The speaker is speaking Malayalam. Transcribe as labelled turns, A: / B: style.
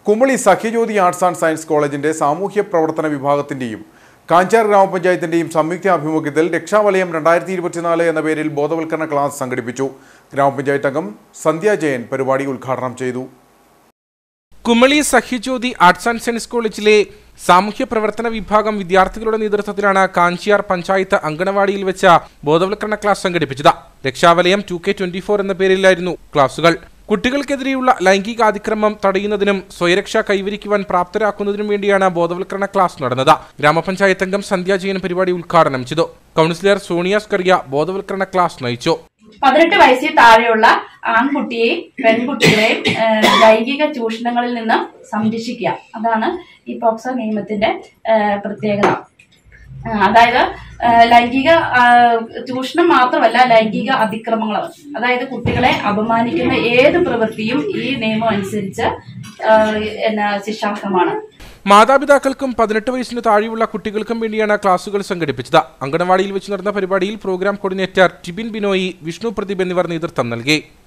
A: Kumily Sakhyajyothi arts and science കോളേജിന്റെ സാമൂഹ്യ പ്രവർത്തന വിഭാഗത്തിന്റെയും കാഞ്ചാർ ഗ്രാമപഞ്ചായത്തിന്റെയും സംയുക്ത ആഭിമുഖ്യത്തിൽ രക്ഷാവലയം രണ്ടായിരത്തി ഇരുപത്തിനാല് എന്ന പേരിൽ ബോധവൽക്കരണ ക്ലാസ് സംഘടിപ്പിച്ചു ഗ്രാമപഞ്ചായത്ത് അംഗം സന്ധ്യ ജയൻ പരിപാടി ഉദ്ഘാടനം ചെയ്തു
B: Kumily Sahyajyothi arts and science കോളേജിലെ സാമൂഹ്യ പ്രവർത്തന വിഭാഗം വിദ്യാർത്ഥികളുടെ നേതൃത്വത്തിലാണ് കാഞ്ചിയാർ പഞ്ചായത്ത് അങ്കണവാടിയിൽ വെച്ച ബോധവൽക്കരണ ക്ലാസ് സംഘടിപ്പിച്ചത് Rakshavalayam two K twenty four എന്ന പേരിലായിരുന്നു ക്ലാസുകൾ കുട്ടികൾക്കെതിരെയുള്ള ലൈംഗിക അതിക്രമം തടയുന്നതിനും സ്വയരക്ഷ കൈവരിക്കുവാൻ പ്രാപ്തരാക്കുന്നതിനും വേണ്ടിയാണ് ബോധവൽക്കരണ ക്ലാസ് നടന്നത് ഗ്രാമപഞ്ചായത്ത് അംഗം സന്ധ്യ ജയൻ പരിപാടി ഉദ്ഘാടനം ചെയ്തു കൗൺസിലർ സോണിയ സ്കറിയ ബോധവൽക്കരണ ക്ലാസ് നയിച്ചു
C: പതിനെട്ട് വയസ്സിൽ താഴെയുള്ള ആൺകുട്ടിയെയും പെൺകുട്ടികളെയും ഏഹ്, ലൈംഗിക ചൂഷണങ്ങളിൽ നിന്ന് സംരക്ഷിക്കുക അതാണ് ഈ പോക്സോ നിയമത്തിന്റെ ഏഹ്, പ്രത്യേകത ആ, അതായത് ആ, ലൈംഗിക ആ, ചൂഷണം മാത്രമല്ല ലൈംഗിക അതിക്രമങ്ങൾ അതായത് കുട്ടികളെ അപമാനിക്കുന്ന ഏത് പ്രവൃത്തിയും ഈ നിയമം അനുസരിച്ച് ആ, എന്നാ ശിക്ഷാർഹമാണ്
B: മാതാപിതാക്കൾക്കും പതിനെട്ട് വയസ്സിന് താഴെയുള്ള കുട്ടികൾക്കും വേണ്ടിയാണ് ക്ലാസുകൾ സംഘടിപ്പിച്ചത് അങ്കണവാടിയിൽ വെച്ച് നടന്ന പരിപാടിയിൽ പ്രോഗ്രാം കോർഡിനേറ്റർ ടിബിൻ ബിനോയി വിഷ്ണു പ്രദീപ് എന്നിവർ നേതൃത്വം നൽകി